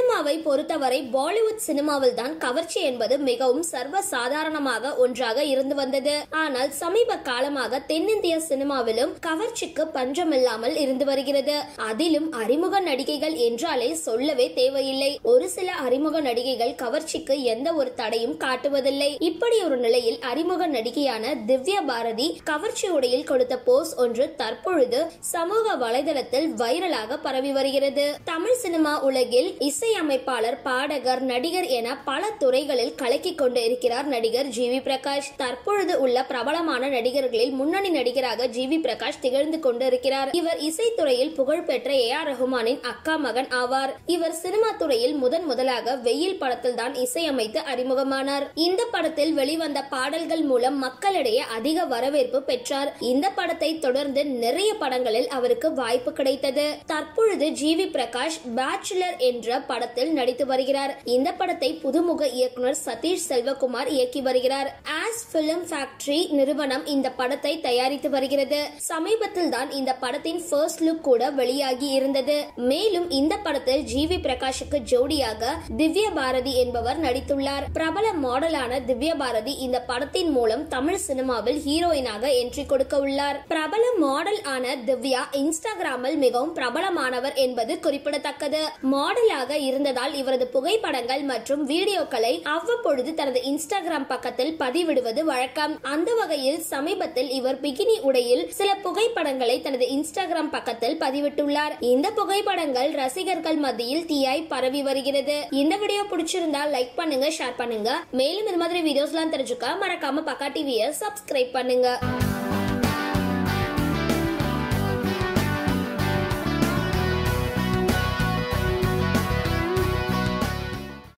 சினிமாவை பொறுத்தவரை பாலிவுட் சினிமாவில் தான் கவர்ச்சி என்பது மிகவும் சர்வ சாதாரணமாக ஒன்றாக இருந்து வந்தது ஆனால் சமீப காலமாக தென்னிந்திய சினிமாவிலும் கவர்ச்சிக்கு பஞ்சமில்லாமல் இருந்து வருகிறது அதிலும் அறிமுக நடிகைகள் என்றாலே சொல்லவே தேவையில்லை ஒரு சில அறிமுக நடிகைகள் கவர்ச்சிக்கு எந்த ஒரு தடையும் காட்டுவதில்லை இப்படி ஒரு நிலையில் அறிமுக நடிகையான திவ்யா பாரதி கவர்ச்சி உடையில் கொடுத்த போஸ் ஒன்று தற்பொழுது சமூக வலைதளத்தில் வைரலாக பரவி வருகிறது தமிழ் சினிமா உலகில் இசையமைப்பாளர் பாடகர் நடிகர் என பல துறைகளில் கலக்கிக் கொண்டு இருக்கிறார் நடிகர் ஜி வி பிரகாஷ் தற்பொழுது உள்ள பிரபலமான நடிகர்களில் முன்னணி நடிகராக ஜி வி பிரகாஷ் திகழ்ந்து கொண்டு இருக்கிறார் இவர் இசைத்துறையில் புகழ்பெற்ற ஏ ஆர் ரஹ்மானின் அக்கா மகன் ஆவார் இவர் சினிமா துறையில் முதன் முதலாக வெயில் படத்தில் தான் இசையமைத்து அறிமுகமானார் இந்த படத்தில் வெளிவந்த பாடல்கள் மூலம் மக்களிடையே அதிக வரவேற்பு பெற்றார் இந்த படத்தை தொடர்ந்து நிறைய படங்களில் அவருக்கு வாய்ப்பு கிடைத்தது தற்பொழுது ஜி வி பிரகாஷ் பேச்சுலர் என்ற படத்தில் நடித்து வருகிறார் இந்த படத்தை புதுமுக இயக்குனர் சதீஷ் செல்வகுமார் இயக்கி வருகிறார் ஆஸ் பிலிம் ஃபேக்டரி நிறுவனம் இந்த படத்தை தயாரித்து வருகிறது சமீபத்தில் தான் இந்த படத்தின் ஃபர்ஸ்ட் லுக் கூட வெளியாகி இருந்தது மேலும் இந்த படத்தில் ஜி வி பிரகாஷுக்கு ஜோடியாக திவ்ய பாரதி என்பவர் நடித்துள்ளார் பிரபல மாடலான திவ்ய பாரதி இந்த படத்தின் மூலம் தமிழ் சினிமாவில் ஹீரோயினாக என்ட்ரி கொடுக்க உள்ளார் பிரபல மாடல் ஆன திவ்யா இன்ஸ்டாகிராமில் மிகவும் பிரபலமானவர் என்பது குறிப்பிடத்தக்கது மாடலாக இருந்ததால் இவரது புகைப்படங்கள் மற்றும் வீடியோக்களை அவ்வப்பொழுது தனது இன்ஸ்டாகிராம் பக்கத்தில் பதிவிடுவது வழக்கம் அந்த வகையில் சமீபத்தில் இவர் பிகினி உடையில் சில புகைப்படங்களை தனது இன்ஸ்டாகிராம் பக்கத்தில் பதிவிட்டுள்ளார் இந்த புகைப்படங்கள் ரசிகர்கள் மத்தியில் தீயாய் பரவி வருகிறது இந்த வீடியோ பிடிச்சிருந்தா லைக் பண்ணுங்க ஷேர் பண்ணுங்க மேலும் இது மாதிரி வீடியோஸ்லாம் தெரிஞ்சுக்க மறக்காம பக்கா டிவியை சப்ஸ்கிரைப் பண்ணுங்க